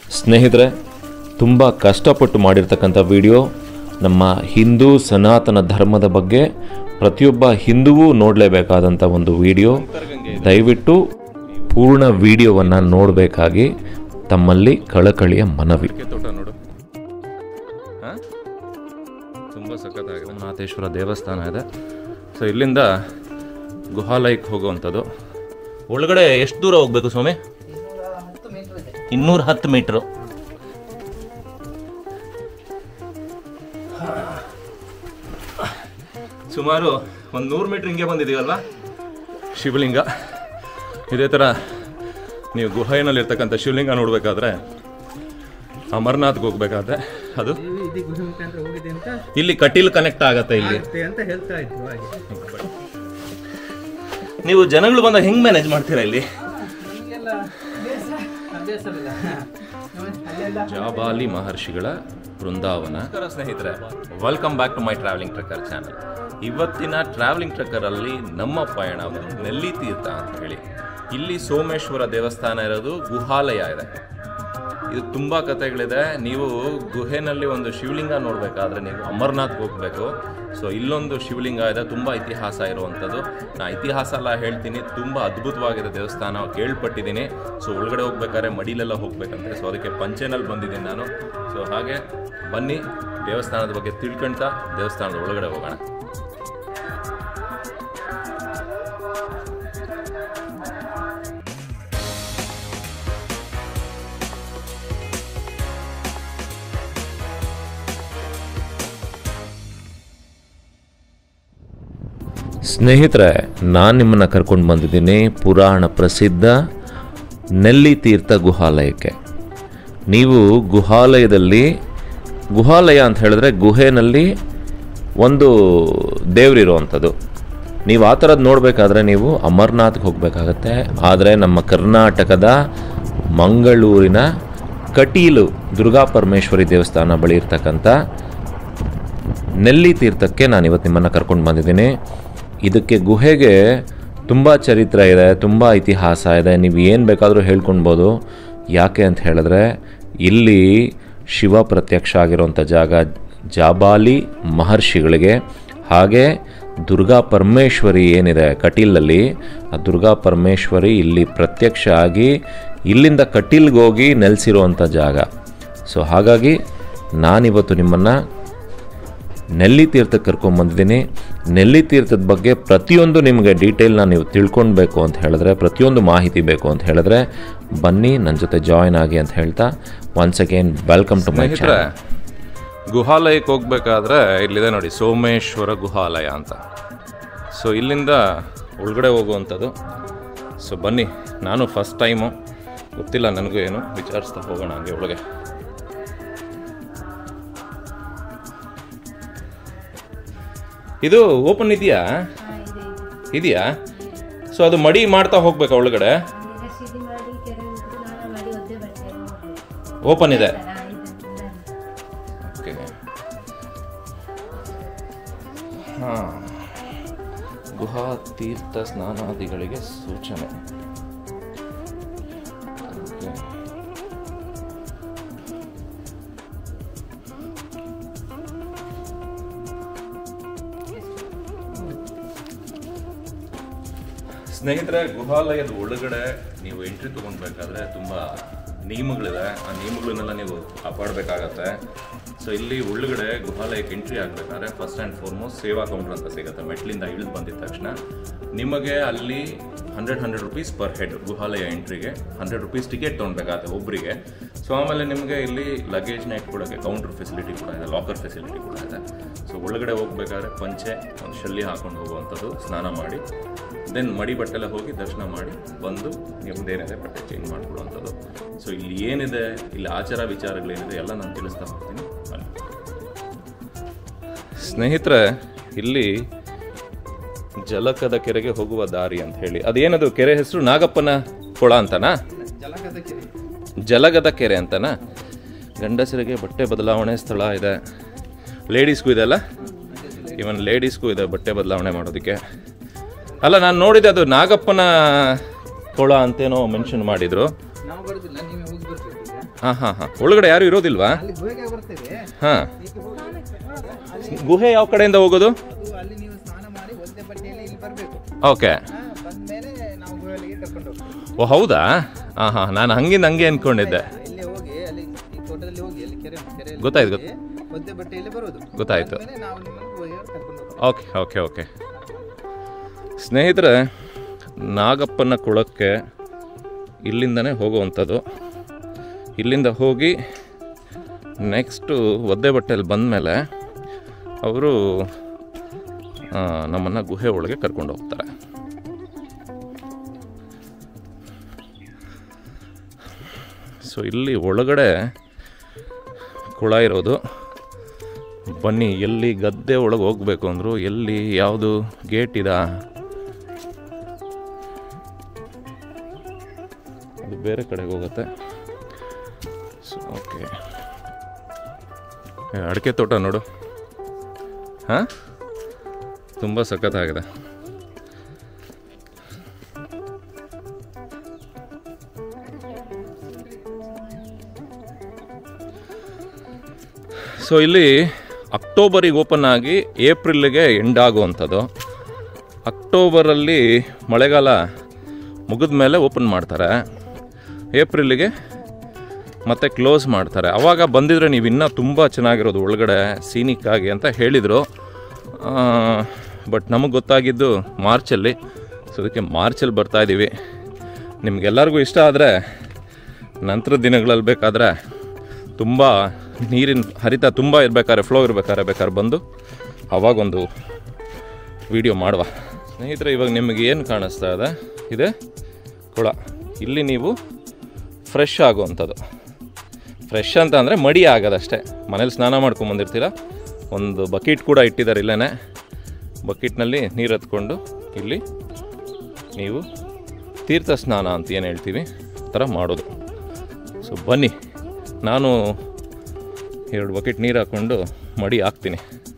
ಸ್ನೇಹಿತರೆ ತುಂಬ ಕಷ್ಟಪಟ್ಟು ಮಾಡಿರ್ತಕ್ಕಂಥ ವಿಡಿಯೋ ನಮ್ಮ ಹಿಂದೂ ಸನಾತನ ಧರ್ಮದ ಬಗ್ಗೆ ಪ್ರತಿಯೊಬ್ಬ ಹಿಂದುವೂ ನೋಡಲೇಬೇಕಾದಂಥ ಒಂದು ವಿಡಿಯೋ ದಯವಿಟ್ಟು ಪೂರ್ಣ ವಿಡಿಯೋವನ್ನು ನೋಡಬೇಕಾಗಿ ತಮ್ಮಲ್ಲಿ ಕಳಕಳಿಯ ಮನವಿ ತೋಟ ನೋಡು ತುಂಬ ಸಖತ್ತಾಗಿದೆ ನಾಥೇಶ್ವರ ದೇವಸ್ಥಾನ ಇದೆ ಸೊ ಇಲ್ಲಿಂದ ಗುಹಾಲಯಕ್ಕೆ ಹೋಗುವಂಥದ್ದು ಒಳಗಡೆ ಎಷ್ಟು ದೂರ ಹೋಗ್ಬೇಕು ಸ್ವಾಮಿ ಇನ್ನೂರ ಹತ್ತು ಮೀಟ್ರು ಸುಮಾರು ಒಂದು ನೂರು ಮೀಟ್ರ್ ಹಿಂಗೆ ಬಂದಿದ್ದೀವಲ್ವಾ ಶಿವಲಿಂಗ ಇದೇ ಥರ ನೀವು ಗುಹೆಯಲ್ಲಿರ್ತಕ್ಕಂಥ ಶಿವಲಿಂಗ ನೋಡಬೇಕಾದ್ರೆ ಅಮರ್ನಾಥ್ಗೆ ಹೋಗ್ಬೇಕಾದ್ರೆ ಅದು ಇದು ಗುಹೆ ಮುಖಾಂತರ ಹೋಗಿದೆ ಅಂತ ಇಲ್ಲಿ ಕಟೀಲ್ ಕನೆಕ್ಟ್ ಆಗತ್ತೆ ಇಲ್ಲಿ ಆಗುತ್ತೆ ಅಂತ ಹೇಳ್ತಾ ಇದ್ರು ಹಾಗೆ ನೀವು ಜನಗಳು ಬಂದಾಗ ಹೆಂಗ್ ಮ್ಯಾನೇಜ್ ಮಾಡ್ತೀರಾ ಇಲ್ಲಿ ನಮಗೆಲ್ಲ ಅಭ್ಯಾಸ ಅಭ್ಯಾಸವಿಲ್ಲ ಅಲ್ಲೆಲ್ಲ ಜಾಬಾಲಿ ಮಹರ್ಷಿಗಳ ಬೃಂದಾವನ ನಮಸ್ಕಾರ ಸ್ನೇಹಿತರೆ welcome back to my travelling trucker channel ಇವತ್ತಿನ ಟ್ರಾವೆಲಿಂಗ್ ಟ್ರಕ್ಕರ್ ಅಲ್ಲಿ ನಮ್ಮ ಪಯಣ ಒಂದು ನೆಲ್ಲಿ ತೀರ್ಥ ಅಂತ ಹೇಳಿ ಇಲ್ಲಿ ಸೋಮೇಶ್ವರ ದೇವಸ್ಥಾನ ಇರೋದು ಗುಹಾಲಯ ಇದೆ ಇದು ತುಂಬ ಕಥೆಗಳಿದೆ ನೀವು ಗುಹೆನಲ್ಲಿ ಒಂದು ಶಿವಲಿಂಗ ನೋಡಬೇಕಾದ್ರೆ ನೀವು ಅಮರ್ನಾಥ್ಗೆ ಹೋಗಬೇಕು ಸೊ ಇಲ್ಲೊಂದು ಶಿವಲಿಂಗ ಇದೆ ತುಂಬ ಇತಿಹಾಸ ಇರುವಂಥದ್ದು ನಾ ಇತಿಹಾಸ ಎಲ್ಲ ಹೇಳ್ತೀನಿ ತುಂಬ ಅದ್ಭುತವಾಗಿದೆ ದೇವಸ್ಥಾನ ಕೇಳ್ಪಟ್ಟಿದ್ದೀನಿ ಸೊ ಒಳಗಡೆ ಹೋಗ್ಬೇಕಾದ್ರೆ ಮಡಿಲೆಲ್ಲ ಹೋಗ್ಬೇಕಂತೆ ಸೊ ಅದಕ್ಕೆ ಪಂಚೆನಲ್ಲಿ ಬಂದಿದ್ದೀನಿ ನಾನು ಸೊ ಹಾಗೆ ಬನ್ನಿ ದೇವಸ್ಥಾನದ ಬಗ್ಗೆ ತಿಳ್ಕೊಂತ ದೇವಸ್ಥಾನದ ಒಳಗಡೆ ಹೋಗೋಣ ಸ್ನೇಹಿತರೆ ನಾನು ನಿಮ್ಮನ್ನು ಕರ್ಕೊಂಡು ಬಂದಿದ್ದೀನಿ ಪುರಾಣ ಪ್ರಸಿದ್ಧ ನೆಲ್ಲಿ ತೀರ್ಥ ಗುಹಾಲಯಕ್ಕೆ ನೀವು ಗುಹಾಲಯದಲ್ಲಿ ಗುಹಾಲಯ ಅಂತ ಹೇಳಿದ್ರೆ ಗುಹೆನಲ್ಲಿ ಒಂದು ದೇವರಿರುವಂಥದ್ದು ನೀವು ಆ ಥರದ್ದು ನೋಡಬೇಕಾದ್ರೆ ನೀವು ಅಮರ್ನಾಥ್ಗೆ ಹೋಗಬೇಕಾಗತ್ತೆ ಆದರೆ ನಮ್ಮ ಕರ್ನಾಟಕದ ಮಂಗಳೂರಿನ ಕಟೀಲು ದುರ್ಗಾ ಪರಮೇಶ್ವರಿ ದೇವಸ್ಥಾನ ಬಳಿ ಇರ್ತಕ್ಕಂಥ ನೆಲ್ಲಿ ತೀರ್ಥಕ್ಕೆ ನಾನು ಇವತ್ತು ನಿಮ್ಮನ್ನು ಕರ್ಕೊಂಡು ಬಂದಿದ್ದೀನಿ ಇದಕ್ಕೆ ಗುಹೆಗೆ ತುಂಬ ಚರಿತ್ರೆ ಇದೆ ತುಂಬ ಇತಿಹಾಸ ಇದೆ ನೀವು ಏನು ಬೇಕಾದರೂ ಹೇಳ್ಕೊಳ್ಬೋದು ಯಾಕೆ ಅಂತ ಹೇಳಿದ್ರೆ ಇಲ್ಲಿ ಶಿವ ಪ್ರತ್ಯಕ್ಷ ಆಗಿರುವಂಥ ಜಾಗ ಜಾಬಾಲಿ ಮಹರ್ಷಿಗಳಿಗೆ ಹಾಗೆ ದುರ್ಗಾ ಪರಮೇಶ್ವರಿ ಏನಿದೆ ಕಟೀಲಲ್ಲಿ ಆ ದುರ್ಗಾ ಪರಮೇಶ್ವರಿ ಇಲ್ಲಿ ಪ್ರತ್ಯಕ್ಷ ಆಗಿ ಇಲ್ಲಿಂದ ಕಟೀಲ್ಗೆ ಹೋಗಿ ನೆಲೆಸಿರುವಂಥ ಜಾಗ ಸೊ ಹಾಗಾಗಿ ನಾನಿವತ್ತು ನಿಮ್ಮನ್ನು ನೆಲ್ಲಿ ತೀರ್ಥಕ್ಕೆ ಕರ್ಕೊಂಬಂದಿದ್ದೀನಿ ನೆಲ್ಲಿ ತೀರ್ಥದ ಬಗ್ಗೆ ಪ್ರತಿಯೊಂದು ನಿಮಗೆ ಡೀಟೇಲ್ನ ನೀವು ತಿಳ್ಕೊಳ್ಬೇಕು ಅಂತ ಹೇಳಿದ್ರೆ ಪ್ರತಿಯೊಂದು ಮಾಹಿತಿ ಬೇಕು ಅಂತ ಹೇಳಿದ್ರೆ ಬನ್ನಿ ನನ್ನ ಜೊತೆ ಜಾಯ್ನ್ ಆಗಿ ಅಂತ ಹೇಳ್ತಾ once again welcome to my ಸ್ನೇಹಿತರೆ ಚಾನಲ್ ಗುಹಾಲಯಕ್ಕೆ ಹೋಗ್ಬೇಕಾದ್ರೆ ಇಲ್ಲಿದೆ ನೋಡಿ ಸೋಮೇಶ್ವರ ಗುಹಾಲಯ ಅಂತ ಸೊ ಇಲ್ಲಿಂದ ಒಳಗಡೆ ಹೋಗುವಂಥದ್ದು ಸೊ ಬನ್ನಿ ನಾನು ಫಸ್ಟ್ ಟೈಮು ಗೊತ್ತಿಲ್ಲ ನನಗೂ ಏನು ವಿಚಾರಿಸ್ತಾ ಹೋಗೋಣ ಹಂಗೆ ಒಳಗೆ ಇದು ಓಪನ್ ಇದೆಯಾ ಇದೆಯಾ ಸೊ ಅದು ಮಡಿ ಮಾಡ್ತಾ ಹೋಗ್ಬೇಕಾ ಒಳಗಡೆ ಸಿಡಿ ಮಾಡಿ ಕೆರೆ ಸ್ನಾನ ಮಾಡಿ ಒದ್ದೆ ಬಟ್ಟೆ ನೋಡ್ಬೇಕು. ಓಪನ್ ಇದೆ ಆ, ಇದು, ಇದನ್ನು. ಓಕೆ ಹಾಂ ಗುಹಾ ತೀರ್ಥ ಸ್ನಾನಾದಿಗಳಿಗೆ ಸೂಚನೆ Okay. ಸ್ನೇಹಿತರೆ ಗುಹಾಲಯದ ಒಳಗಡೆ ನೀವು ಎಂಟ್ರಿ ತೊಗೊಳ್ಬೇಕಾದ್ರೆ ತುಂಬ ನಿಯಮಗಳಿದೆ ಆ ನಿಯಮಗಳನ್ನೆಲ್ಲ ನೀವು ಕಾಪಾಡಬೇಕಾಗತ್ತೆ ಸೊ ಇಲ್ಲಿ ಒಳಗಡೆ ಗುಹಾಲಯಕ್ಕೆ ಎಂಟ್ರಿ ಆಗಬೇಕಾದ್ರೆ ಫಸ್ಟ್ ಆ್ಯಂಡ್ ಫಾರ್ಮೋಸ್ಟ್ ಸೇವಾ ಕೌಂಟರ್ ಅಂತ ಸಿಗುತ್ತೆ ಮೆಟ್ಲಿಂದ ಇಳಿದು ಬಂದಿದ ತಕ್ಷಣ ನಿಮಗೆ ಅಲ್ಲಿ hundred hundred rupees per head ಗುಹಾಲಯ ಎಂಟ್ರಿಗೆ ಹಂಡ್ರೆಡ್ ರುಪೀಸ್ ಟಿಕೆಟ್ ತೊಗೊಳ್ಬೇಕಾಗತ್ತೆ ಒಬ್ಬರಿಗೆ ಸೊ ಆಮೇಲೆ ನಿಮಗೆ ಇಲ್ಲಿ ಲಗೇಜ್ನ ಇಟ್ಕೊಳ್ಳೋಕ್ಕೆ ಕೌಂಟರ್ ಫೆಸಿಲಿಟಿ ಕೂಡ ಇದೆ ಲಾಕರ್ ಫೆಸಿಲಿಟಿ ಕೂಡ ಇದೆ ಸೊ ಒಳಗಡೆ ಹೋಗ್ಬೇಕಾದ್ರೆ ಪಂಚೆ ಒಂದು ಶಲ್ಲಿ ಹಾಕೊಂಡು ಹೋಗುವಂಥದ್ದು ಸ್ನಾನ ಮಾಡಿ ದೆನ್ ಮಡಿ ಬಟ್ಟೆಲ್ಲ ಹೋಗಿ ದರ್ಶನ ಮಾಡಿ ಬಂದು ನಿಮ್ದೇನಿದೆ ಬಟ್ಟೆ ಚೇಂಜ್ ಮಾಡಿಕೊಡುವಂಥದ್ದು ಸೊ ಇಲ್ಲಿ ಏನಿದೆ ಇಲ್ಲಿ ಆಚಾರ ವಿಚಾರಗಳೇನಿದೆ ಎಲ್ಲ ನಾನು ತಿಳಿಸ್ತಾ ಹೋಗ್ತೀನಿ ಬನ್ನಿ ಸ್ನೇಹಿತರೆ ಇಲ್ಲಿ ಜಲಕದ ಕೆರೆಗೆ ಹೋಗುವ ದಾರಿ ಅಂತ ಹೇಳಿ ಅದೇನದು ಕೆರೆ ಹೆಸರು ನಾಗಪ್ಪನ ಕೊಳ ಅಂತನಾ ಜಲಕದ ಕೆರೆ ಜಲಗದ ಕೆರೆ ಅಂತನಾ ಗಂಡಸರಿಗೆ ಬಟ್ಟೆ ಬದಲಾವಣೆ ಸ್ಥಳ ಇದೆ ಲೇಡೀಸ್ಗೂ ಇದೆ ಅಲ್ಲ ಇವನ್ ಲೇಡೀಸ್ಗೂ ಇದೆ ಬಟ್ಟೆ ಬದಲಾವಣೆ ಮಾಡೋದಕ್ಕೆ ಅಲ್ಲ ನಾನು ನೋಡಿದೆ ಅದು ನಾಗಪ್ಪನ ಕೊಳ ಅಂತೇನೋ ಮೆನ್ಷನ್ ಮಾಡಿದ್ರು ನಾವು ಬರೋದಿಲ್ಲ ನೀವೇ ಹೋಗಿ ಬರ್ಬೇಕು ಈಗ ಹಾಂ ಹಾಂ ಹಾಂ ಒಳಗಡೆ ಯಾರು ಇರೋದಿಲ್ವಾ ಅಲ್ಲಿ ಗುಹೆಗೆ ಬರ್ತೇವೆ ಹಾಂ ಈಗ ಹೋಗಿ ಗುಹೆ ಯಾವ ಕಡೆಯಿಂದ ಹೋಗೋದು ಅದು ಅಲ್ಲಿ ನೀವು ಸ್ನಾನ ಮಾಡಿ ಒಂದೇ ಬಟ್ಟೆಯಲ್ಲಿ ಇಲ್ಲಿ ಬರಬೇಕು ಓಕೆ ಬಂದ್ಮೇಲೆ ನಾವು ಗುಹೆಗೆ ಕರ್ಕೊಂಡು ಹೋಗ್ತೇವೆ ಓ ಹೌದಾ ಹಾಂ ಹಾಂ ನಾನು ಹಂಗಿಂದ ಹಂಗೆ ಅಂದ್ಕೊಂಡಿದ್ದೆ ಇಲ್ಲಿ ಹೋಗಿ ಅಲ್ಲಿ ಈ ತೋಟದಲ್ಲಿ ಹೋಗಿ ಅಲ್ಲಿ ಕೆರೆ ಕೆರೆಯಲ್ಲಿ ಗೊತ್ತಾಯ್ತು, ಹೋಗಿ ಒದ್ದೆ ಬಟ್ಟೆಯಲ್ಲಿ ಬರೋದು ಗೊತ್ತಾಯ್ತು. ಬಂದ್ಮೇಲೆ ನಾವು ನಿಮ್ಮನ್ನು ಗುಹೆಗೆ ಕರ್ಕೊಂಡು ಹೋಗ್ತೇವೆ ಓಕೆ ಓಕೆ ಓಕೆ ಸ್ನೇಹಿತರೆ ನಾಗಪ್ಪನ ಕುಳಕ್ಕೆ ಇಲ್ಲಿಂದನೇ ಹೋಗುವಂಥದ್ದು ಇಲ್ಲಿಂದ ಹೋಗಿ ನೆಕ್ಸ್ಟು ಒದ್ದೆ ಬಟ್ಟೆಯಲ್ಲಿ ಬಂದಮೇಲೆ ಅವರು ನಮ್ಮನ್ನು ಗುಹೆ ಒಳಗೆ ಕರ್ಕೊಂಡು ಹೋಗ್ತಾರೆ ಸೊ ಇಲ್ಲಿ ಒಳಗಡೆ ಕುಳ ಇರೋದು ಬನ್ನಿ ಎಲ್ಲಿ ಗದ್ದೆ ಒಳಗೆ ಹೋಗ್ಬೇಕು ಅಂದರು ಎಲ್ಲಿ ಯಾವುದು ಗೇಟ್ ಇದ ಅದು ಬೇರೆ ಕಡೆಗೆ ಹೋಗುತ್ತೆ ಸೊ ಓಕೆ ಅಡಿಕೆ ತೋಟ ನೋಡು ಹಾಂ ತುಂಬ ಸಖತ್ತಾಗಿದೆ ಸೊ ಇಲ್ಲಿ ಅಕ್ಟೋಬರಿಗೆ ಓಪನ್ ಆಗಿ ಏಪ್ರಿಲ್ಗೆ ಎಂಡ್ ಆಗುವಂಥದ್ದು ಅಕ್ಟೋಬರಲ್ಲಿ ಮಳೆಗಾಲ ಮುಗಿದ ಮೇಲೆ ಓಪನ್ ಮಾಡ್ತಾರೆ ಏಪ್ರಿಲ್ಗೆ ಮತ್ತೆ ಕ್ಲೋಸ್ ಮಾಡ್ತಾರೆ ಆವಾಗ ಬಂದಿದ್ರೆ ನೀವು ಇನ್ನೂ ತುಂಬ ಚೆನ್ನಾಗಿರೋದು ಒಳಗಡೆ ಸೀನಿಕ್ ಆಗಿ ಅಂತ ಹೇಳಿದರು ಬಟ್ ನಮಗೆ ಗೊತ್ತಾಗಿದ್ದು ಮಾರ್ಚಲ್ಲಿ ಸೊ ಅದಕ್ಕೆ ಮಾರ್ಚಲ್ಲಿ ಬರ್ತಾ ಇದ್ದೀವಿ ನಿಮಗೆಲ್ಲರಿಗೂ ಇಷ್ಟ ಆದರೆ ನಂತರದ ದಿನಗಳಲ್ಲಿ ಬೇಕಾದರೆ ತುಂಬ ನೀರಿನ ಹರಿತ ತುಂಬ ಇರ್ಬೇಕಾದ್ರೆ ಫ್ಲೋ ಇರ್ಬೇಕಾದ್ರೆ ಬೇಕಾದ್ರೆ ಬಂದು ಅವಾಗೊಂದು ವಿಡಿಯೋ ಮಾಡುವ ಸ್ನೇಹಿತರೆ ಇವಾಗ ನಿಮಗೆ ಏನು ಕಾಣಿಸ್ತಾ ಇದೆ ಇದೆ ಕೊಳ ಇಲ್ಲಿ ನೀವು ಫ್ರೆಶ್ ಆಗುವಂಥದ್ದು ಫ್ರೆಶ್ ಅಂತ ಅಂದರೆ ಮಡಿ ಆಗೋದಷ್ಟೇ ಮನೇಲಿ ಸ್ನಾನ ಮಾಡ್ಕೊಂಬಂದಿರ್ತೀರ ಒಂದು ಬಕೆಟ್ ಕೂಡ ಇಟ್ಟಿದ್ದಾರೆ ಇಲ್ಲೇ ಬಕೆಟ್ನಲ್ಲಿ ನೀರು ಹತ್ಕೊಂಡು ಇಲ್ಲಿ ನೀವು ತೀರ್ಥ ಸ್ನಾನ ಅಂತ ಏನು ಹೇಳ್ತೀವಿ ಆ ಥರ ಮಾಡೋದು ಸೊ ಬನ್ನಿ ನಾನು ಎರಡು ಬಕೆಟ್ ನೀರು ಹಾಕ್ಕೊಂಡು ಮಡಿ ಹಾಕ್ತೀನಿ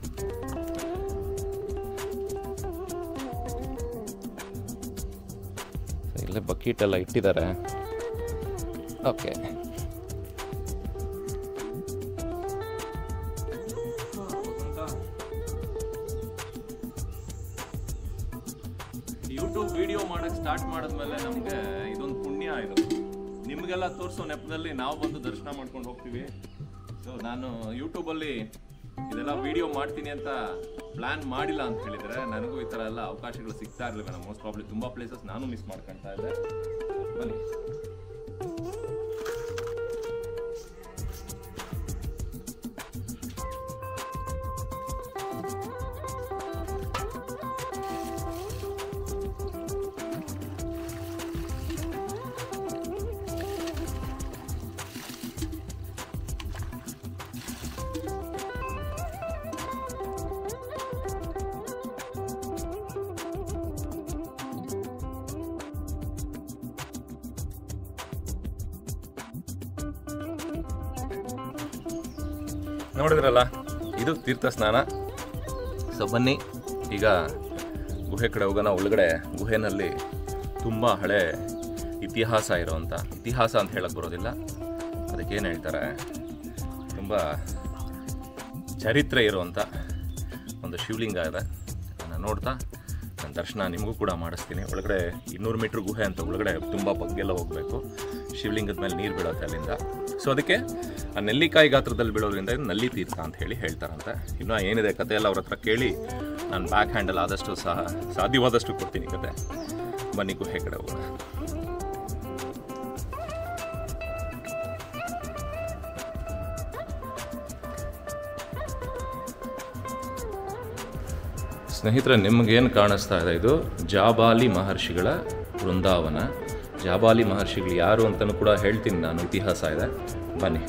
ಇಲ್ಲೇ ಬಕೆಟ್ ಎಲ್ಲ ಇಟ್ಟಿದ್ದಾರೆ ಓಕೆ ಯೂಟ್ಯೂಬ್ ವಿಡಿಯೋ ಮಾಡಕ್ಕೆ ಸ್ಟಾರ್ಟ್ ಮಾಡಿದ್ಮೇಲೆ ನಮಗೆ ಇದೊಂದು ಪುಣ್ಯ ಇದು ನಿಮಗೆಲ್ಲ ತೋರಿಸೋ ನೆಪದಲ್ಲಿ ನಾವು ಬಂದು ದರ್ಶನ ಮಾಡ್ಕೊಂಡು ಹೋಗ್ತೀವಿ ಸೊ ನಾನು ಯೂಟ್ಯೂಬಲ್ಲಿ ಇದೆಲ್ಲ ವಿಡಿಯೋ ಮಾಡ್ತೀನಿ ಅಂತ ಪ್ಲ್ಯಾನ್ ಮಾಡಿಲ್ಲ ಅಂತ ಹೇಳಿದರೆ ನನಗೂ ಈ ಥರ ಎಲ್ಲ ಅವಕಾಶಗಳು ಸಿಗ್ತಾ ಇರಲಿಲ್ಲ ನಾನು ಮೋಸ್ಟ್ ಪ್ರಾಬ್ಲಿ ತುಂಬ ಪ್ಲೇಸಸ್ ನಾನು ಮಿಸ್ ಮಾಡ್ಕೊಳ್ತಾ ಇದ್ದೆ ಬನ್ನಿ ನೋಡಿದ್ರಲ್ಲ ಇದು ತೀರ್ಥ ಸ್ನಾನ ಸೊ ಬನ್ನಿ ಈಗ ಗುಹೆ ಕಡೆ ಹೋಗೋಣ ಒಳಗಡೆ ಗುಹೆನಲ್ಲಿ ತುಂಬ ಹಳೆ ಇತಿಹಾಸ ಇರೋವಂಥ ಇತಿಹಾಸ ಅಂತ ಹೇಳಕ್ಕೆ ಬರೋದಿಲ್ಲ ಅದಕ್ಕೆ ಏನು ಹೇಳ್ತಾರೆ ತುಂಬ ಚರಿತ್ರೆ ಇರುವಂಥ ಒಂದು ಶಿವಲಿಂಗ ಇದೆ ಅದನ್ನು ನೋಡ್ತಾ ನನ್ನ ದರ್ಶನ ನಿಮಗೂ ಕೂಡ ಮಾಡಿಸ್ತೀನಿ ಒಳಗಡೆ ಇನ್ನೂರು ಮೀಟ್ರ್ ಗುಹೆ ಅಂತ ಒಳಗಡೆ ತುಂಬ ಬಗ್ಗೆಲ್ಲ ಹೋಗಬೇಕು ಶಿವಲಿಂಗದ ಮೇಲೆ ನೀರು ಬೀಳುತ್ತೆ ಅಲ್ಲಿಂದ ಸೊ ಅದಕ್ಕೆ ಆ ನೆಲ್ಲಿಕಾಯಿ ಗಾತ್ರದಲ್ಲಿ ಬೀಳೋದ್ರಿಂದ ಇದು ನಲ್ಲಿ ತೀರ್ಥ ಅಂತ ಹೇಳಿ ಹೇಳ್ತಾರಂತೆ ಇನ್ನೂ ಏನಿದೆ ಕತೆ ಎಲ್ಲ ಅವ್ರ ಹತ್ರ ಕೇಳಿ ನಾನು ಬ್ಯಾಕ್ ಹ್ಯಾಂಡಲ್ ಆದಷ್ಟು ಸಹ ಸಾಧ್ಯವಾದಷ್ಟು ಕೊಡ್ತೀನಿ ಕತೆ ಬನ್ನಿ ಗುಹೆ ಕಡೆ ಹೋಗೋಣ ಸ್ನೇಹಿತರೆ ನಿಮಗೇನು ಕಾಣಿಸ್ತಾ ಇದೆ ಇದು ಜಾಬಾಲಿ ಮಹರ್ಷಿಗಳ ವೃಂದಾವನ ಜಾಬಾಲಿ ಮಹರ್ಷಿಗಳು ಯಾರು ಅಂತಲೂ ಕೂಡ ಹೇಳ್ತೀನಿ ನಾನು ಇತಿಹಾಸ ಇದೆ ಬನ್ನಿ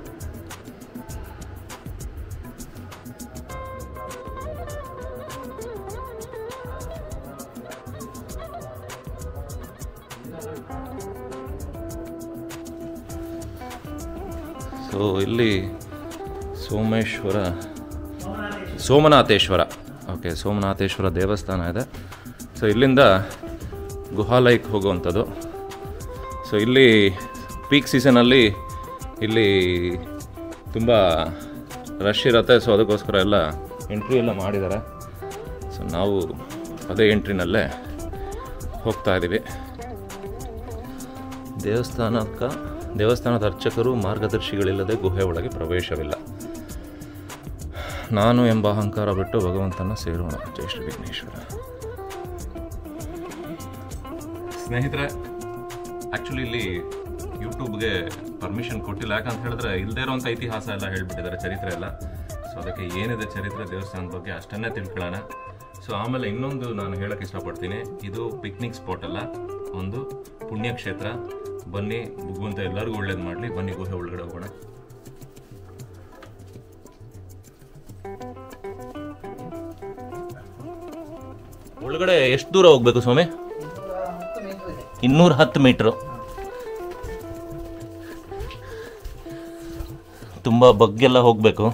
ಸೊ ಇಲ್ಲಿ ಸೋಮೇಶ್ವರ ಸೋಮನಾಥೇಶ್ವರ ಓಕೆ ಸೋಮನಾಥೇಶ್ವರ ದೇವಸ್ಥಾನ ಇದೆ ಸೊ ಇಲ್ಲಿಂದ ಗುಹಾಲಯಕ್ಕೆ ಹೋಗುವಂಥದ್ದು ಸೊ ಇಲ್ಲಿ ಪೀಕ್ ಸೀಸನಲ್ಲಿ ಇಲ್ಲಿ ತುಂಬ ರಶ್ ಇರುತ್ತೆ ಸೊ ಅದಕ್ಕೋಸ್ಕರ ಎಲ್ಲ ಎಂಟ್ರಿ ಎಲ್ಲ ಮಾಡಿದ್ದಾರೆ ಸೊ ನಾವು ಅದೇ ಎಂಟ್ರಿನಲ್ಲೇ ಹೋಗ್ತಾ ಇದ್ದೀವಿ ದೇವಸ್ಥಾನಕ್ಕೆ ದೇವಸ್ಥಾನದ ಅರ್ಚಕರು ಮಾರ್ಗದರ್ಶಿಗಳಿಲ್ಲದೆ ಗುಹೆ ಒಳಗೆ ಪ್ರವೇಶವಿಲ್ಲ ನಾನು ಎಂಬ ಅಹಂಕಾರ ಬಿಟ್ಟು ಭಗವಂತನ ಸೇರೋಣ ಜೈ ಶ್ರೀ ವಿಘ್ನೇಶ್ವರ ಸ್ನೇಹಿತರೆ ಆ್ಯಕ್ಚುಲಿ ಇಲ್ಲಿ ಯೂಟ್ಯೂಬ್ಗೆ ಪರ್ಮಿಷನ್ ಕೊಟ್ಟಿಲ್ಲ ಯಾಕಂತ ಹೇಳಿದ್ರೆ ಇಲ್ಲದೇ ಇರೋಂಥ ಇತಿಹಾಸ ಎಲ್ಲ ಹೇಳ್ಬಿಟ್ಟಿದ್ದಾರೆ ಚರಿತ್ರೆ ಎಲ್ಲ ಸೊ ಅದಕ್ಕೆ ಏನಿದೆ ಚರಿತ್ರೆ ದೇವಸ್ಥಾನದ ಬಗ್ಗೆ ಅಷ್ಟನ್ನೇ ತಿಳ್ಕೊಳ್ಳೋಣ ಸೊ ಆಮೇಲೆ ಇನ್ನೊಂದು ನಾನು ಹೇಳಕ್ಕೆ ಇಷ್ಟಪಡ್ತೀನಿ ಇದು ಪಿಕ್ನಿಕ್ ಸ್ಪಾಟ್ ಅಲ್ಲ ಒಂದು ಪುಣ್ಯಕ್ಷೇತ್ರ ಬನ್ನಿ ಭಗವಂತ ಎಲ್ಲರಿಗೂ ಒಳ್ಳೇದು ಮಾಡಲಿ ಬನ್ನಿ ಗುಹೆ ಒಳಗಡೆ ಹೋಗೋಣ ಒಳಗಡೆ ಎಷ್ಟು ದೂರ ಹೋಗ್ಬೇಕು ಸ್ವಾಮಿ ಹತ್ತು ಮೀಟರ್ ಇದೆ ಇನ್ನೂರ ಹತ್ತು ಮೀಟ್ರು ತುಂಬ ಬಗ್ಗೆಲ್ಲ ಹೋಗಬೇಕು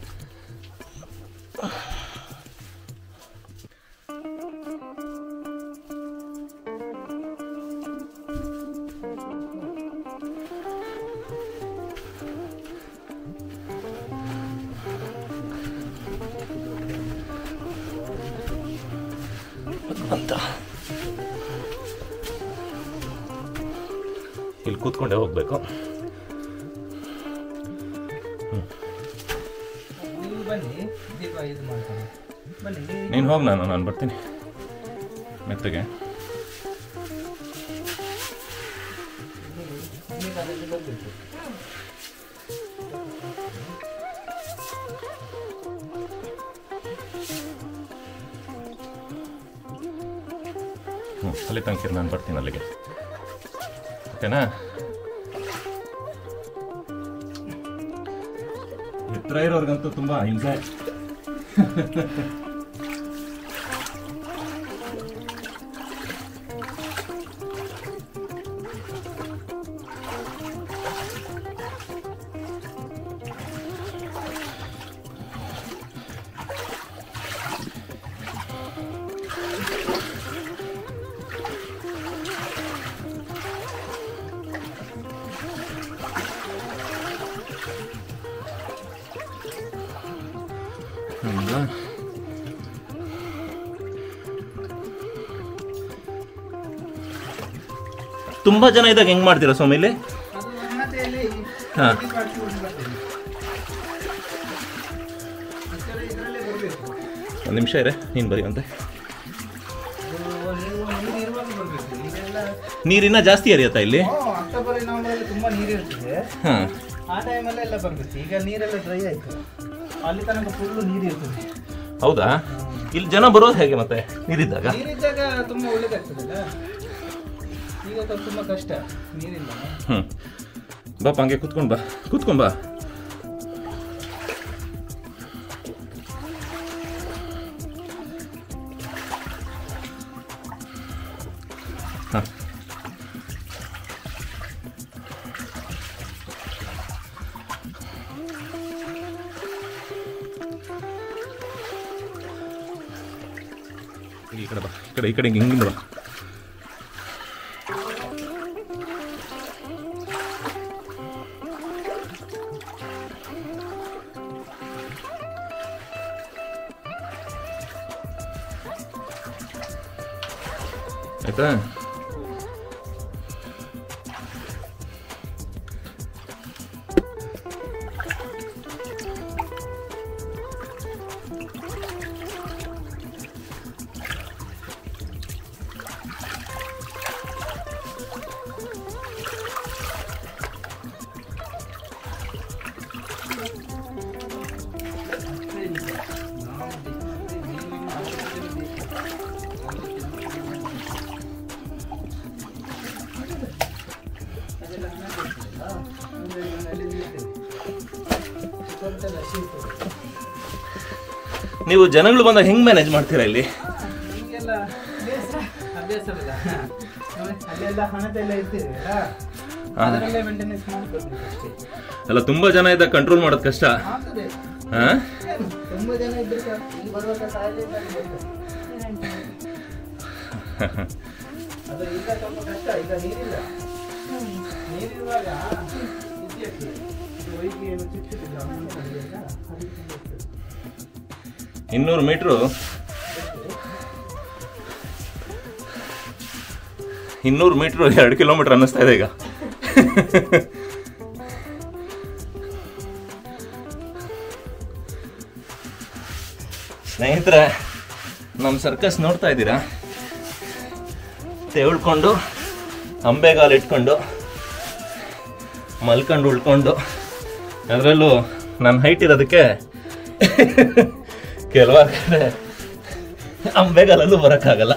ಅಂತ ಇಲ್ಲಿ ಕೂತ್ಕೊಂಡೇ ಹೋಗ್ಬೇಕು ನೀವು ಬನ್ನಿ ದೀಪ ಇದು ಮಾಡ್ಕೊಂಡು ಬನ್ನಿ ನೀವು ನೀನು ಹೋಗಿ ನಾನು ನಾನು ಬರ್ತೀನಿ ಮೆತ್ತಗೆ ನೀವು ಅದಕ್ಕೆ ಬರ್ಬೇಕು ಹ್ಞೂ ಅಲ್ಲಿ ತನಕ ನಾನು ಬರ್ತೀನಿ ಅಲ್ಲಿಗೆ ಓಕೆನಾ ಎತ್ತರ ಇರೋರ್ಗಂತೂ ತುಂಬ ಹಿಂಸೆ ಹೌದಾ ತುಂಬಾ ಜನ ಇದ್ದಾಗ ಹೆಂಗ್ ಮಾಡ್ತೀರಾ ಸ್ವಾಮಿ ಇಲ್ಲಿ ಅದು ಹಣತೆಯಲ್ಲಿ ಹಾ. ದೀಪ ಹಚ್ಕೊಂಡು ಬರ್ತೇನೆ ಅಷ್ಟರಲ್ಲಿ ಇದರಲ್ಲೇ ಬರಬೇಕು ಒಂದು ನಿಮಿಷ ಇರೇ ನೀನು ಬರೀ ಅಂತೆ ನೀವು ನೀರು ಇರುವಾಗ ಬರಬೇಕು ಈಗೆಲ್ಲ ನೀರಿನ ಜಾಸ್ತಿ ಹರಿಯತ್ತಾ ಇಲ್ಲಿ ಓ, ಅಕ್ಟೋಬರ್ ನವೆಂಬರಲ್ಲಿ ತುಂಬಾ ನೀರು ಇರ್ತದೆ ಹಾಂ ಆ ಟೈಮಲ್ಲಿ ಎಲ್ಲ ಬರ್ಬೇಕು ಈಗ ನೀರೆಲ್ಲ ಡ್ರೈ ಆಯ್ತು ಅಲ್ಲಿ ತನಕ ಫುಲ್ ನೀರು ಇರ್ತದೆ ಹೌದಾ ಇಲ್ಲಿ ಜನ ಬರೋದು ಹೇಗೆ ಮತ್ತೆ ನೀರಿದ್ದಾಗ ನೀರಿದ್ದಾಗ ತುಂಬಾ ಒಳ್ಳೇದಾಗ್ತದಲ್ಲ ಈಗ ಸ್ವಲ್ಪ ತುಂಬಾ ಕಷ್ಟ ನೀರಿಲ್ಲ ಹ್ಞೂ ಬಾಪ ಹಂಗೆ ಕೂತ್ಕೊಂಡು ಬಾ ಕೂತ್ಕೊಂಡ್ ಬಾ ಹಾಂ ಈ ಕಡೆ ಬಾ ಈ ಕಡೆ ಈ ಕಡೆ ಹಿಂಗೆ ಹಿಂಗೆ ಬಾ ಆಯ್ತಾ ನೀವು ಜನಗಳು ಬಂದಾಗ ಹೆಂಗ್ ಮ್ಯಾನೇಜ್ ಮಾಡ್ತೀರಾ ಇಲ್ಲಿ ನಿಮಗೆಲ್ಲ ಅಭ್ಯಾಸ ಅಭ್ಯಾಸವಿಲ್ಲ ನೋಡಿ, ಅಲ್ಲೆಲ್ಲ ಹಣದೆಲ್ಲ ಇರ್ತೀವಿ ಅದರಲ್ಲೇ ಮೇಂಟೆನೆನ್ಸ್ ಮಾಡ್ಕೊಳ್ಬೇಕು ಅಷ್ಟೇ ಅಲ್ಲ ತುಂಬಾ ಜನ ಇದ್ದಾಗ ಕಂಟ್ರೋಲ್ ಮಾಡೋದು ಕಷ್ಟ ಆಗ್ತದೆ ಹಾ ಏನು, ತುಂಬಾ ಜನ ಇದ್ರೆ ಸಾಕು. ಇಲ್ಲಿ ಬರುವಾಗ ಸಾಯಲಿಲ್ಲ ಅಂತ ಹೇಳ್ತಾರೆ. ಅದು ಈಗ ಸ್ವಲ್ಪ ಕಷ್ಟ ಈಗ ನೀರಿಲ್ಲ ನೀರಿರುವಾಗ ಈಸಿ ಆಗ್ತದೆ ಇದು ಹೊಯ್ಗೆ ಏನು ಚಿಕ್ಕದಿಲ್ಲ ಹಣ್ಣು ಕಡಿಮೆಲ್ಲ, ಅದಕ್ಕೆ ಆಗ್ತದೆ. ಇನ್ನೂರು ಮೀಟ್ರು ಇನ್ನೂರು ಮೀಟ್ರು ಎರಡು ಕಿಲೋಮೀಟ್ರ್ ಅನ್ನಿಸ್ತಾ ಇದೆ ಈಗ ಸ್ನೇಹಿತರೆ ನಮ್ಮ ಸರ್ಕಸ್ ನೋಡ್ತಾ ಇದ್ದೀರಾ ತೆವಳ್ಕೊಂಡು ಅಂಬೆಗಾಲು ಇಟ್ಕೊಂಡು ಮಲ್ಕೊಂಡು ಉಳ್ಕೊಂಡು ಅದರಲ್ಲೂ ನನ್ನ ಹೈಟ್ ಇರೋದಕ್ಕೆ ಕೆಲವಾಗ ಅಂಬೆಗಾಲಲ್ಲೂ ಬರೋಕ್ಕಾಗಲ್ಲ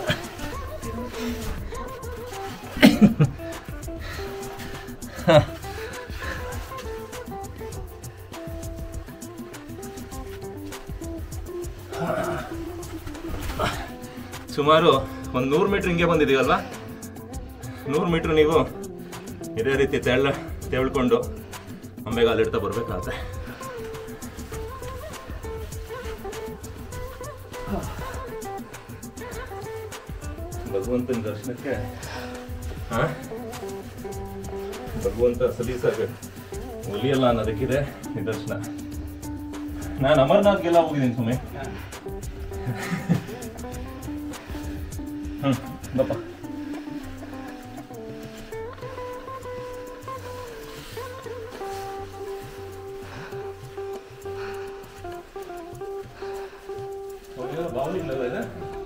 ಸುಮಾರು ಒಂದು ನೂರು ಮೀಟ್ರ್ ಹಿಂಗೆ ಬಂದಿದ್ದೀವಲ್ವಾ ನೂರು ಮೀಟ್ರ್ ನೀವು ಇದೇ ರೀತಿ ತೆಳ್ಳ ತೆಳ್ಕೊಂಡು ಅಂಬೆಗಾಲಿಡ್ತಾ ಬರ್ಬೇಕಾಗತ್ತೆ ಭಗವಂತನ ದರ್ಶನಕ್ಕೆ ಹಾ ಭಗವಂತ ಸಲೀಸಾಗ ಒಲಿಯಲ್ಲ ಅನ್ನೋದಕ್ಕಿದೆ ನಿದರ್ಶನ ನಾನು ಅಮರ್ನಾಥ್ಗೆಲ್ಲ ಹೋಗಿದ್ದೀನಿ ಸುಮ್ಮನೆ ಹ್ಮ್ ಬಪ್ಪ ಬಾವಲಿ ಇಲ್ಲಲ್ಲ ಇದೆ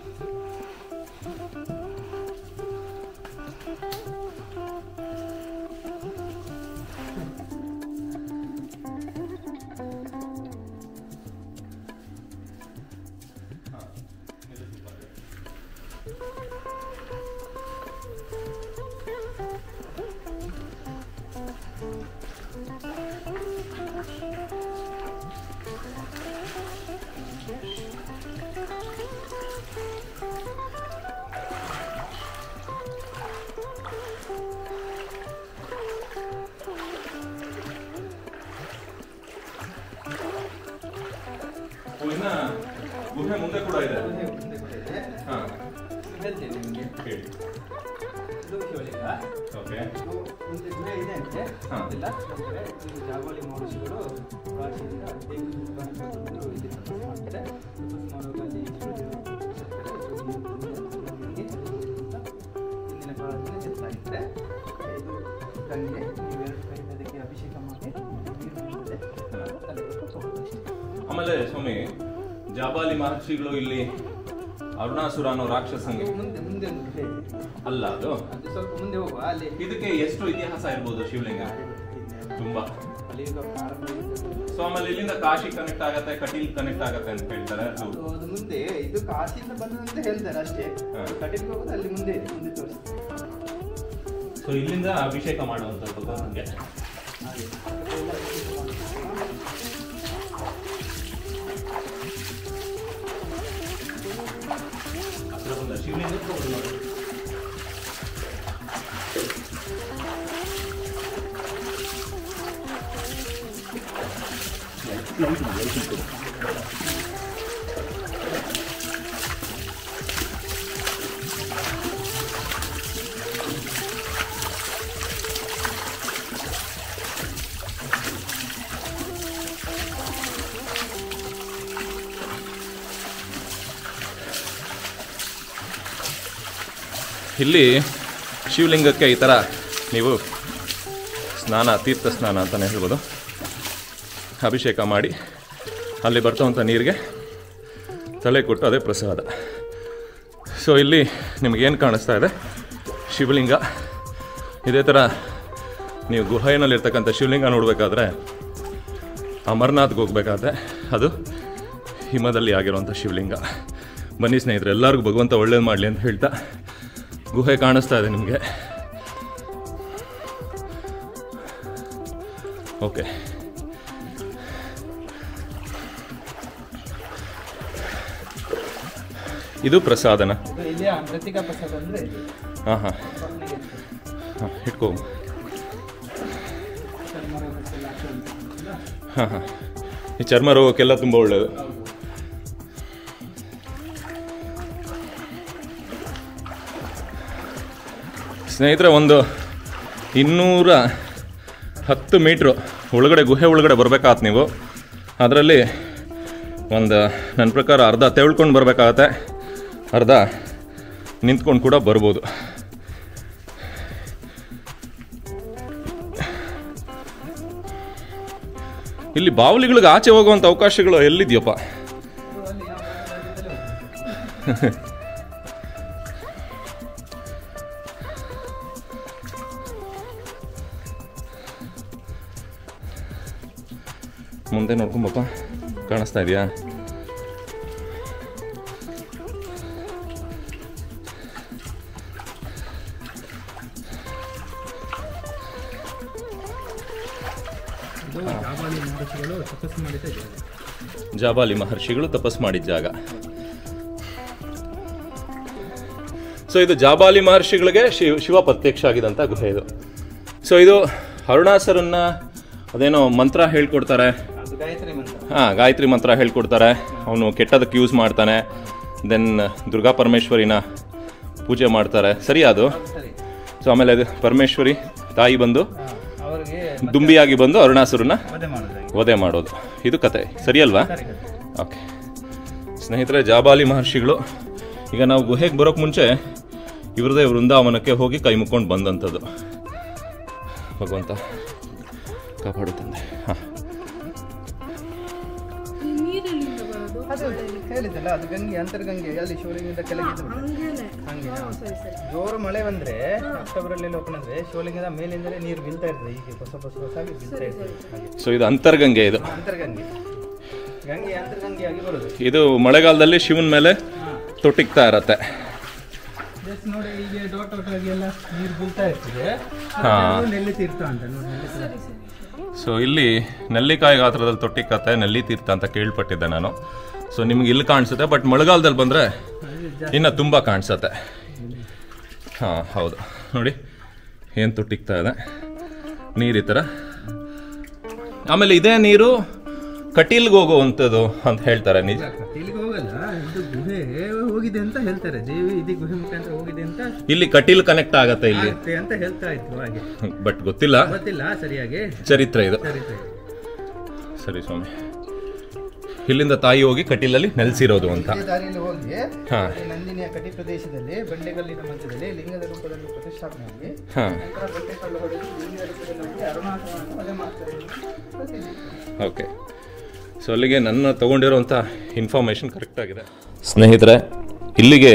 ಓ, ಇನ್ನ ಗುಹೆ ಮುಂದೆ ಕೂಡ ಇದೆ ಮುಂದೆ ಮುಂದೆ ಕೂಡ ಇದೆ. ಹಾ ಹೇಳ್ತೇನೆ ನಿಮಗೆ ಹೇಳಿ ಇದು ಶಿವಲಿಂಗ ಓಕೆ ಇದು ಮುಂದೆ ಗುಹೆ ಇದೆ ಅಂತೆ ಹಾ. ಇಲ್ಲ ಅಂದ್ರೆ ಇದು ಜಾಗೋಲಿ ಮಹರ್ಷಿಗಳು ಕಾಶಿಯಿಂದ ದೇವಿ ಬಂದು ಇಲ್ಲಿ ತಪಸ್ಸು ಮಾಡ್ತಾರೆ ತಪಸ್ಸು ಮಾಡುವಾಗ ಅಲ್ಲಿ ಸೂರ್ಯರು ಸತ್ತರೆ, ಸೂರ್ಯನಿಗೆ ಹಿಂದಿನ ಕಾಲದಲ್ಲಿ ಚೆಲ್ಲಾಗಿದ್ರೆ ಇದು ಗಂಗೆ ನೀವು ಎರಡು ಕೈಯಿಂದ ಅದಕ್ಕೆ ಅಭಿಷೇಕ ಮಾಡಿ ನೀರು ಬೀಳ್ತದೆ. ತಲೆ ಕೊಟ್ಟು ಹೋಗೋದು ಅಷ್ಟೇ. ಆಮೇಲೆ ಸ್ವಾಮಿ ಜಾಬಾಲಿ ಮಹರ್ಷಿಗಳು ಇಲ್ಲಿ ಅರುಣಾಸುರ ಅನ್ನೋ ರಾಕ್ಷಸಂಗೆ ಅದು ಮುಂದೆ ಮುಂದೆ ಒಂದು ಗುಹೆ ಇದೆ. ಅಲ್ಲ ಅದು ಅದು ಸ್ವಲ್ಪ ಮುಂದೆ ಹೋಗುವ ಅಲ್ಲಿ ಇದಕ್ಕೆ ಎಷ್ಟು ಇತಿಹಾಸ ಇರ್ಬೋದು ಶಿವಲಿಂಗ ತುಂಬಾ ಕಲಿಯುಗ ಪ್ರಾರಂಭ ಇರ್ತದೆ. ಸೊ ಆಮೇಲೆ ಇಲ್ಲಿಂದ ಕಾಶಿ ಕನೆಕ್ಟ್ ಆಗತ್ತೆ ಕಟೀಲ್ ಕನೆಕ್ಟ್ ಆಗತ್ತೆ ಅಂತ ಹೇಳ್ತಾರೆ ಅದು ಅದು ಅದು ಮುಂದೆ ಇದು ಕಾಶಿಯಿಂದ ಬಂದಂತ ಹೇಳ್ತಾರೆ ಅಷ್ಟೇ ಹಾ. ಕಟೀಲ್ಗೆ ಹೋಗೋದು ಅಲ್ಲಿ ಮುಂದೆ ಇದೆ, ಮುಂದೆ ತೋರಿಸ್ತಾರೆ ಸೊ ಇಲ್ಲಿಂದ ಅಭಿಷೇಕ ಮಾಡುವಂಥದ್ದು ನಮಗೆ ಹಾಗೆ ಹತ್ರ ಬಂದ ಶಿವಲಿಂಗ ತಗೊಂಡು ಇಲ್ಲಿ ಶಿವಲಿಂಗಕ್ಕೆ ಈ ಥರ ನೀವು ಸ್ನಾನ ತೀರ್ಥ ಸ್ನಾನ ಅಂತಲೇ ಹೇಳ್ಬೋದು ಅಭಿಷೇಕ ಮಾಡಿ ಅಲ್ಲಿ ಬರ್ತವಂಥ ನೀರಿಗೆ ತಲೆ ಕೊಟ್ಟು ಅದೇ ಪ್ರಸಾದ ಸೊ ಇಲ್ಲಿ ನಿಮಗೇನು ಕಾಣಿಸ್ತಾ ಇದೆ ಶಿವಲಿಂಗ ಇದೇ ಥರ ನೀವು ಗುಹೆಯಲ್ಲಿರ್ತಕ್ಕಂಥ ಶಿವಲಿಂಗ ನೋಡಬೇಕಾದ್ರೆ ಅಮರ್ನಾಥ್ಗೆ ಹೋಗ್ಬೇಕಾದ್ರೆ ಅದು ಹಿಮದಲ್ಲಿ ಆಗಿರುವಂಥ ಶಿವಲಿಂಗ ಬನ್ನಿ ಸ್ನೇಹಿತರೆ ಎಲ್ಲರಿಗೂ ಭಗವಂತ ಒಳ್ಳೇದು ಮಾಡಲಿ ಅಂತ ಹೇಳ್ತಾ ಗುಹೆ ಕಾಣಿಸ್ತಾ ಇದೆ ನಿಮಗೆ ಓಕೆ ಇದು ಪ್ರಸಾದನ ಇದು ಇಲ್ಲಿ ಮೃತ್ತಿಕಾ ಪ್ರಸಾದ ಅಂದ್ರೆ ಇದು. ಹಾಂ ಹಾಂ ಸ್ವಾಮಿಗೆ ಅಂತ. ಹಾಂ ಇಟ್ಕೋ ಚರ್ಮ ರೋಗಕ್ಕೆಲ್ಲ ಹಾಕ್ಕೊಂಡು. ಹಾಂ ಹಾಂ ಈ ಚರ್ಮ ರೋಗಕ್ಕೆಲ್ಲ ತುಂಬ ಒಳ್ಳೆಯದು ಹೌದು. ಸ್ನೇಹಿತರೆ ಒಂದು ಇನ್ನೂರ ಹತ್ತು ಮೀಟ್ರು ಒಳಗಡೆ ಗುಹೆ ಒಳಗಡೆ ಬರ್ಬೇಕಾಗತ್ತೆ ನೀವು ಅದರಲ್ಲಿ ಒಂದು ನನ್ನ ಪ್ರಕಾರ ಅರ್ಧ ತೆಳ್ಕೊಂಡು ಬರಬೇಕಾಗತ್ತೆ ಅರ್ಧ ನಿಂತ್ಕೊಂಡು ಕೂಡ ಬರ್ಬೋದು ಇಲ್ಲಿ ಬಾವಲಿಗಳಿಗೆ ಆಚೆ ಹೋಗುವಂಥ ಅವಕಾಶಗಳು ಎಲ್ಲಿದೆಯಪ್ಪ ಮುಂದೆ ನೋಡ್ಕೊಂಬಪ್ಪ ಕಾಣಿಸ್ತಾ ಇದೆಯಾ ಇದು ಜಾಬಾಲಿ ಮಹರ್ಷಿಗಳು ತಪಸ್ಸು ಮಾಡಿದ ಜಾಗ ಜಾಬಾಲಿ ಮಹರ್ಷಿಗಳು ತಪಸ್ ಮಾಡಿದ ಜಾಗ ಸೊ ಇದು ಜಾಬಾಲಿ ಮಹರ್ಷಿಗಳಿಗೆ ಶಿವ ಶಿವ ಪ್ರತ್ಯಕ್ಷ ಆಗಿದಂಥ ಗುಹೆ ಇದು ಸೊ ಇದು ಅರುಣಾಸರನ್ನ ಅದೇನೋ ಮಂತ್ರ ಹೇಳ್ಕೊಡ್ತಾರೆ ಅದು ಗಾಯತ್ರಿ ಮಂತ್ರ ಹಾಂ ಗಾಯತ್ರಿ ಮಂತ್ರ ಹೇಳ್ಕೊಡ್ತಾರೆ ಅವನು ಕೆಟ್ಟದಕ್ಕೆ ಯೂಸ್ ಮಾಡ್ತಾನೆ ದೆನ್ ದುರ್ಗಾ ಪರಮೇಶ್ವರಿನ ಪೂಜೆ ಮಾಡ್ತಾರೆ ಸರಿ ಅದು ಸರಿ ಸೊ ಆಮೇಲೆ ಅದು ಪರಮೇಶ್ವರಿ ತಾಯಿ ಬಂದು ಹಾ, ಅವ್ರಿಗೆ ದುಂಬಿಯಾಗಿ ಬಂದು ಅರುಣಾಸುರನ್ನ ವಧೆ ಮಾಡೋದಾಗಿ ವಧೆ ಮಾಡೋದು ಇದು ಕತೆ ಸರಿ ಅಲ್ವಾ ಸರಿ ಸರಿ. ಓಕೆ ಸ್ನೇಹಿತರೆ ಜಾಬಾಲಿ ಮಹರ್ಷಿಗಳು ಈಗ ನಾವು ಗುಹೆಗೆ ಬರೋಕ್ಕೆ ಮುಂಚೆ ಇವ್ರದೇ ವೃಂದಾವನಕ್ಕೆ ಹೋಗಿ ಕೈ ಮುಕ್ಕೊಂಡು ಬಂದಂಥದ್ದು ಭಗವಂತ ಕಾಪಾಡು ತಂದೆ ಹಾಂ ಅದು ಹೇಳಿದ್ದಲ್ಲ ಅದು ಗಂಗೆ ಅಂತರ್ಗಂಗೆ ಅಲ್ಲಿ ಶಿವಲಿಂಗದ ಕೆಳಗೆ ಹಂಗೆ ಜೋರು ಮಳೆ ಬಂದ್ರೆ ಅಕ್ಟೋಬರ್ ಅಲ್ಲಿ ಓಪನ್ ಅಂದ್ರೆ ಶಿವಲಿಂಗದ ಮೇಲಿಂದಲೇ ನೀರು ಬೀಳ್ತಾ ಇರ್ತದೆ ಹೀಗೆ ಹೊಸ ಹೊಸ ಹೊಸಾಗಿ ಬೀಳ್ತಾ ಇರ್ತದೆ ಹಾಗೆ. ಸೊ ಇದು ಅಂತರ್ಗಂಗೆ ಇದು ಅಂತರ್ಗಂಗೆ ಗಂಗೆ ಅಂತರ್ಗಂಗೆಯಾಗಿ ಬರೋದು ಇದು ಮಳೆಗಾಲದಲ್ಲಿ ಶಿವನ ಮೇಲೆ ತೊಟ್ಟಿಗ್ತಾ ಇರತ್ತೆ ಜಸ್ಟ್ ನೋಡಿ ಹೀಗೆ ಡಾಟ್ ಡಾಟ್ ಆಗಿ ಎಲ್ಲ ನೀರು ಬೀಳ್ತಾ ಇರ್ತದೆ ಹಾ. ಅದು ನೆಲ್ಲಿ ತೀರ್ಥ ಅಂತ ನೋಡಿ ನೆಲ್ಲಿ ತೀರ್ಥ. ಸೊ ಇಲ್ಲಿ ನೆಲ್ಲಿಕಾಯಿ ಗಾತ್ರದಲ್ಲಿ ತೊಟ್ಟಿಕ್ಕತ್ತೆ ನೆಲ್ಲಿ ತೀರ್ಥ ಅಂತ ಕೇಳ್ಪಟ್ಟಿದ್ದೆ ನಾನು ಸೊ ನಿಮ್ಗೆ ಇಲ್ಲಿ ಕಾಣಿಸುತ್ತೆ ಬಟ್ ಮಳೆಗಾಲದಲ್ಲಿ ಬಂದರೆ ಇನ್ನು ತುಂಬ ಕಾಣಿಸುತ್ತೆ ಹಾಂ ಹೌದು ನೋಡಿ ಏನು ತೊಟ್ಟಿಕ್ತಾ ಇದೆ ನೀರು ಈ ಥರ ಆಮೇಲೆ ಇದೇ ನೀರು ಕಟೀಲ್ಗೆ ಹೋಗುವಂಥದ್ದು ಅಂತ ಹೇಳ್ತಾರೆ ನಿಜ ಇಲ್ಲಿಗೆ ಹೋಗಲ್ಲ ಇದು ಗುಹೆ ಹೋಗಿದೆ ಅಂತ ಹೇಳ್ತಾರೆ ದೇವಿ ಇದು ಗುಹೆ ಮುಖಾಂತರ ಹೋಗಿದೆ ಅಂತ ಇಲ್ಲಿ ಕಟೀಲ್ ಕನೆಕ್ಟ್ ಆಗತ್ತೆ ಇಲ್ಲಿ ಆಗುತ್ತೆ ಅಂತ ಹೇಳ್ತಾ ಇತ್ತು ಹಾಗೆ ಬಟ್ ಗೊತ್ತಿಲ್ಲ ಗೊತ್ತಿಲ್ಲ ಸರಿಯಾಗಿ ಚರಿತ್ರೆ ಇದು ಸರಿ ಸರಿ ಸರಿ ಸ್ವಾಮಿ ಇಲ್ಲಿಂದ ತಾಯಿ ಹೋಗಿ ಕಟೀಲಲ್ಲಿ ನೆಲೆಸಿರೋದು ಅಂತ ಇದೇ ದಾರಿಯಲ್ಲಿ ಹೋಗಿ ಹಾ. ಈ ನಂದಿನಿಯ ಕಟಿ ಪ್ರದೇಶದಲ್ಲಿ ಬಂಡೆಗಲ್ಲಿನ ಮಧ್ಯದಲ್ಲಿ ಲಿಂಗದ ರೂಪದಲ್ಲಿ ಪ್ರತಿಷ್ಠಾಪನೆ ಆಗಿ ಹಾಂ ನಂತರ ಬಂಡೆಕಲ್ಲು ಹೊಡೆದು ಲಿಂಗದ ರೂಪದಲ್ಲಿ ಹೋಗಿ ಅರುಣಾಚಲವನ್ನು ವಧೆ ಮಾಡ್ತಾರೆ ಅಂತ ಪ್ರಸಿದ್ಧಿ. ಓಕೆ ಸೊ ಅಲ್ಲಿಗೆ ನನ್ನ ತಗೊಂಡಿರೋಂಥ ಇನ್ಫಾರ್ಮೇಷನ್ ಕರೆಕ್ಟ್ ಆಗಿದೆ ಸ್ನೇಹಿತರೆ ಇಲ್ಲಿಗೆ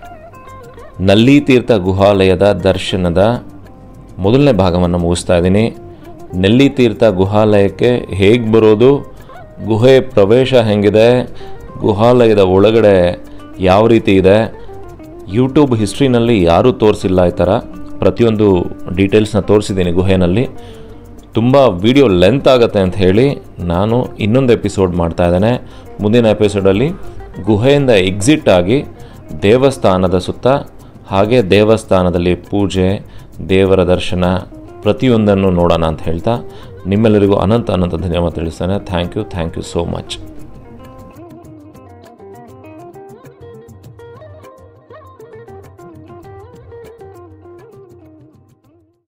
ನಲ್ಲಿ ತೀರ್ಥ ಗುಹಾಲಯದ ದರ್ಶನದ ಮೊದಲನೇ ಭಾಗವನ್ನು ಮುಗಿಸ್ತಾ ಇದ್ದೀನಿ ನೆಲ್ಲಿ ತೀರ್ಥ ಗುಹಾಲಯಕ್ಕೆ ಹೇಗೆ ಬರೋದು ಗುಹೆ ಪ್ರವೇಶ ಹೆಂಗಿದೆ ಗುಹಾಲಯದ ಒಳಗಡೆ ಯಾವ ರೀತಿ ಇದೆ ಯೂಟ್ಯೂಬ್ ಹಿಸ್ಟ್ರಿನಲ್ಲಿ ಯಾರೂ ತೋರಿಸಿಲ್ಲ ಈ ಥರ ಪ್ರತಿಯೊಂದು ಡೀಟೇಲ್ಸ್ನ ತೋರಿಸಿದ್ದೀನಿ ಗುಹೆನಲ್ಲಿ ತುಂಬ ವಿಡಿಯೋ ಲೆಂತ್ ಆಗುತ್ತೆ ಅಂತ ಹೇಳಿ ನಾನು ಇನ್ನೊಂದು ಎಪಿಸೋಡ್ ಮಾಡ್ತಾ ಇದ್ದೇನೆ ಮುಂದಿನ ಎಪಿಸೋಡಲ್ಲಿ ಗುಹೆಯಿಂದ ಎಕ್ಸಿಟ್ ಆಗಿ ದೇವಸ್ಥಾನದ ಸುತ್ತ ಹಾಗೆ ದೇವಸ್ಥಾನದಲ್ಲಿ ಪೂಜೆ ದೇವರ ದರ್ಶನ ಪ್ರತಿಯೊಂದನ್ನು ನೋಡೋಣ ಅಂತ ಹೇಳ್ತಾ ನಿಮ್ಮೆಲ್ಲರಿಗೂ ಅನಂತ ಅನಂತ ಧನ್ಯವಾದ ತಿಳಿಸ್ತೇನೆ thank you thank you so much